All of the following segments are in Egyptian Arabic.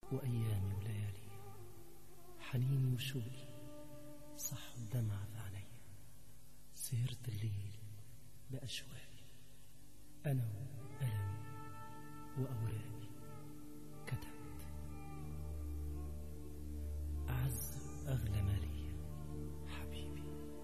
وأيامي وليالي حنيني وشوقي صح الدمع في عينيا سهرت الليل بأشواقي أنا وألمي وأوراقي كتبت أعز أغلى مالي حبيبي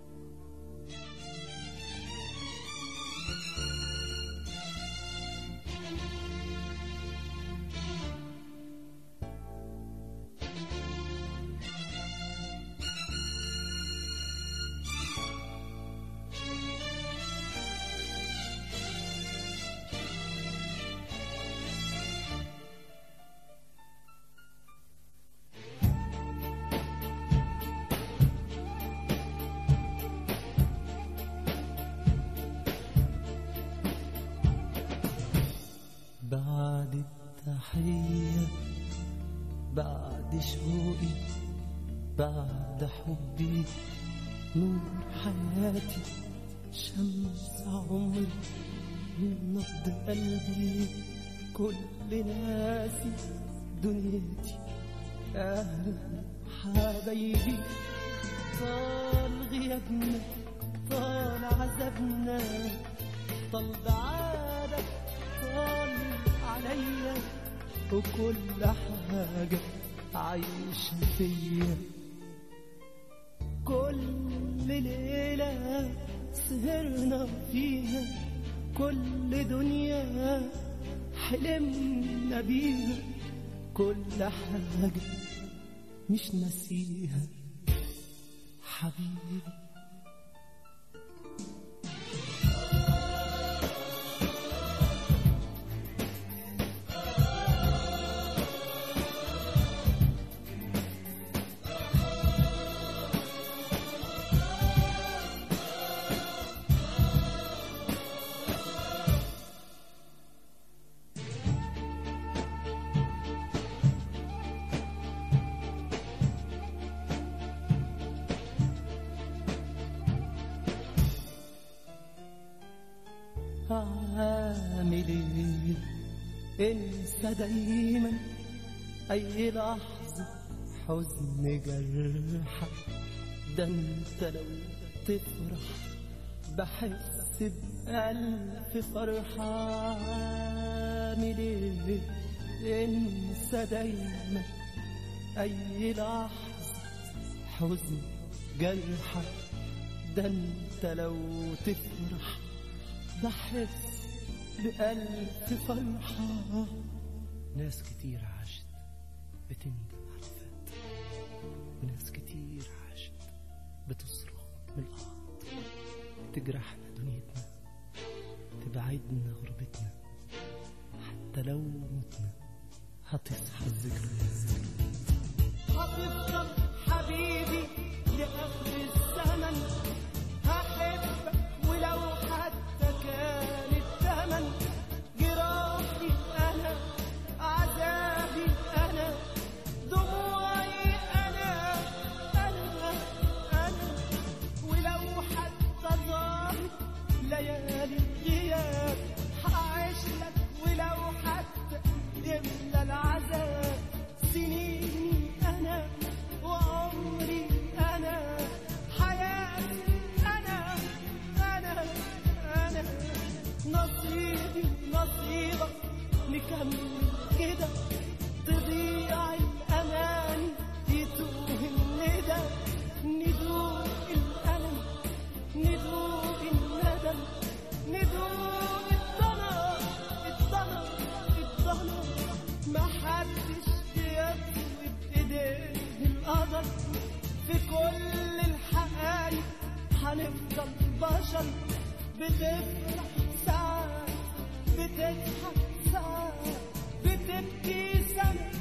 بعد التحية بعد شوقي بعد حبي نور حياتي شمس عمري نبض قلبي كل ناسي دنيتي أهل حبايبي طال غيابنا طال عذابنا طال بعادك طال عليا وكل حاجة عايشة فيا كل ليلة سهرنا فيها كل دنيا حلمنا بيها كل حاجة مش ناسيها حبيبي عامل ايه انسى دايما اي لحظة حزن جرحة ده انت لو تفرح بحس بألف فرحة عامل ايه انسى دايما اي لحظة حزن جرحة ده انت لو تفرح بحس بألف فرحة ناس كتير عاشت بتندم على الفات وناس كتير عاشت بتصرخ من الأرض تجرحنا دنيتنا تبعدنا غربتنا حتى لو متنا هتصحى الذكريات هتفضل حبيبي لآخر الزمن هحبك ولو حتى كان الثمن جراحي أنا عذابي أنا دموعي أنا أنا أنا ولو حتى ظهرت ليالي الغياب هعيش لك ولو حتى يملى العذاب سنيني أنا وعمري أنا حياتي أنا أنا أنا نصيبي نصيبك نكمل كده تضيع الأمان يتوه الندى ندوق الألم ندوق الندم ندوق الضنا الضنا الضنا ما حدش بيطوي بإيديه القدر في كل الحقايق هنفضل بشر بتفرح ساعات بتضحك ساعات بتبكي سنة